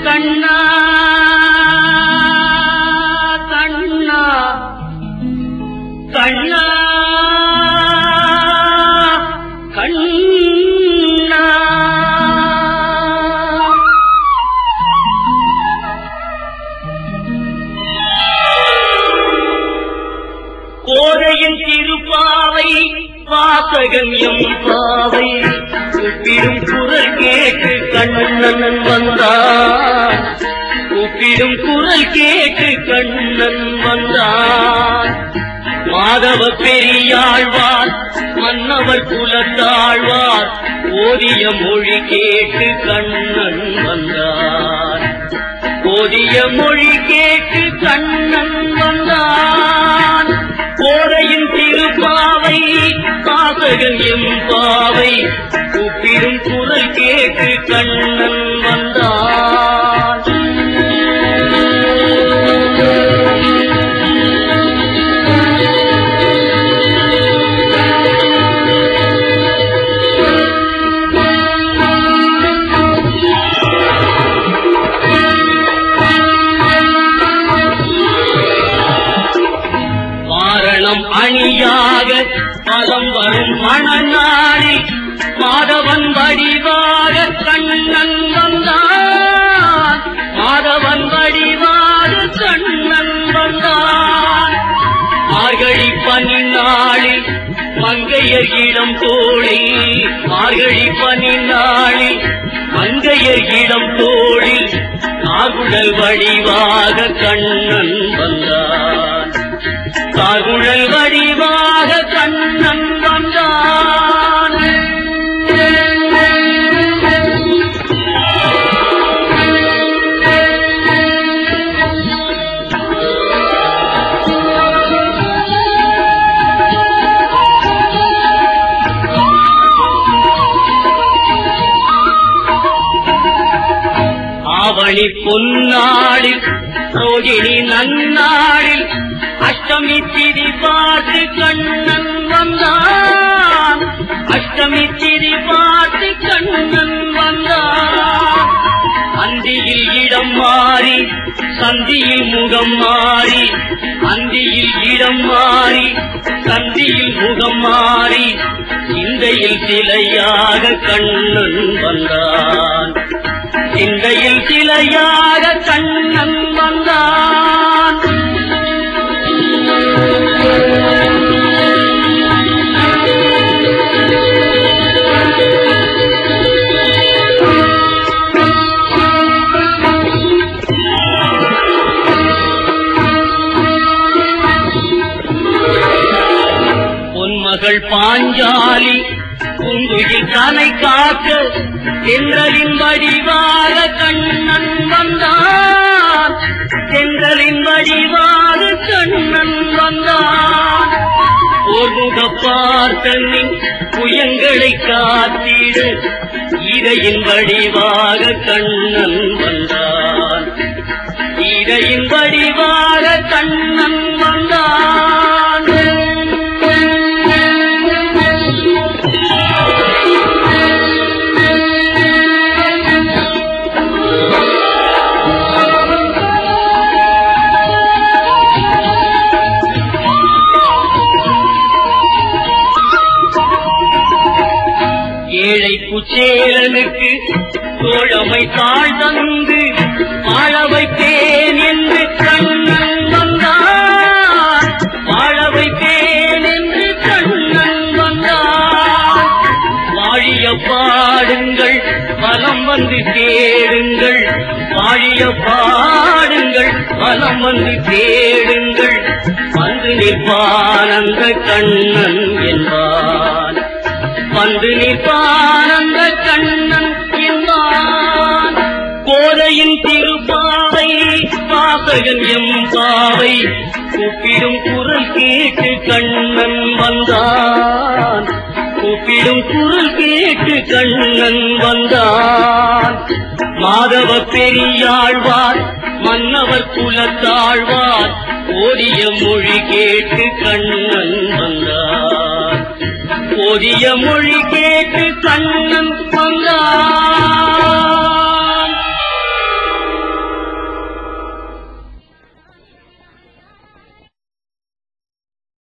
கண்ணா கண்ணா கண்ணா கண்ணா கோதையின் திருப்பாவை வாசகன் எம் பாவை கூப்பிடும் குரல் கேட்டு கண்ணன் வந்தான் கூப்பிடும் குரல் கேட்டு கண்ணன் வந்தான் மாதவ பெரியாழ்வார் மன்னவர் குலத்தாழ்வார் ஓதிய மொழி கேட்டு கண்ணன் வந்தான் ஓதிய மொழி கேட்டு கண்ணன் வந்தான் கோரையின் திருப்பாவை பாசகன் எம் பாவை கூப்பிடும் குரல் கேட்டு கண்ணன் வந்தான் வாரணம் அணியாக பலம் வரும் மணநாடி மாதவன் வடிவாக கண்ணன் வந்தான் மாதவன் வடிவாக கண்ணன் வந்தான் மார்கழி பனிநாளில் மங்கையர் இடம் தோழி மார்கழி பனிநாளில் மங்கையர் இடம் தோழி ஆகுடல் வடிவாக கண்ணன் வந்தான் காகுழல் வடிவாக கண்ணன் வந்தான் ஆவணி பொன்னாடில் ரோகிணி நன்னாடில் அஷ்டமி திதி பார்த்து கண்ணன் வந்தான் அஷ்டமி திதி பார்த்து கண்ணன் வந்தான் அந்தியில் இடம் மாறி சந்தியில் முகம் மாறி அந்தியில் இடம் மாறி சந்தியில் முகம் மாறி சிந்தையில் சிலையாக கண்ணன் வந்தான் சிந்தையில் சிலையாக கண்ணன் வந்தான் பொன்மகள் பாஞ்சாலி பூங்குயில் தலை காக்க தென்றலின் வடிவாக கண்ணன் வந்தான் தென்றலின் வடிவாக கண்ணன் வந்தான் ஒருமுக பார்த்தனி புயங்களை காத்திடு இதையின் வடிவாக கண்ணன் வந்தான் இதையின் வடிவாக கண்ணன் வந்தான் ஏழை குச்சேலனுக்கு தோழமை தாழ் தந்து வாழ வைப்பேன் என்று கண்ணன் வந்தான் வாழ வைப்பேன் என்று கண்ணன் வந்தான் வாழிய பாடுங்கள் பலம் வந்து தேடுங்கள் வாழிய பாடுங்கள் பலம் வந்து தேடுங்கள் வந்து நிற்பான் அந்த கண்ணன் என்பான் வந்து நிற்பானந்த கண்ணன் என்பான் கோதையின் திருப்பாவை வாசகன் எம் பாவை கூப்பிடும் குரல் கேட்டு கண்ணன் வந்தான் கூப்பிடும் குரல் கேட்டு கண்ணன் வந்தான் மாதவ பெரியாழ்வார் மன்னவர் குலத்தாழ்வார் ஓடிய மொழி கேட்டு கண்ணன் வந்தான் ஓதிய மொழி கேட்டு கண்ணன் வந்தான்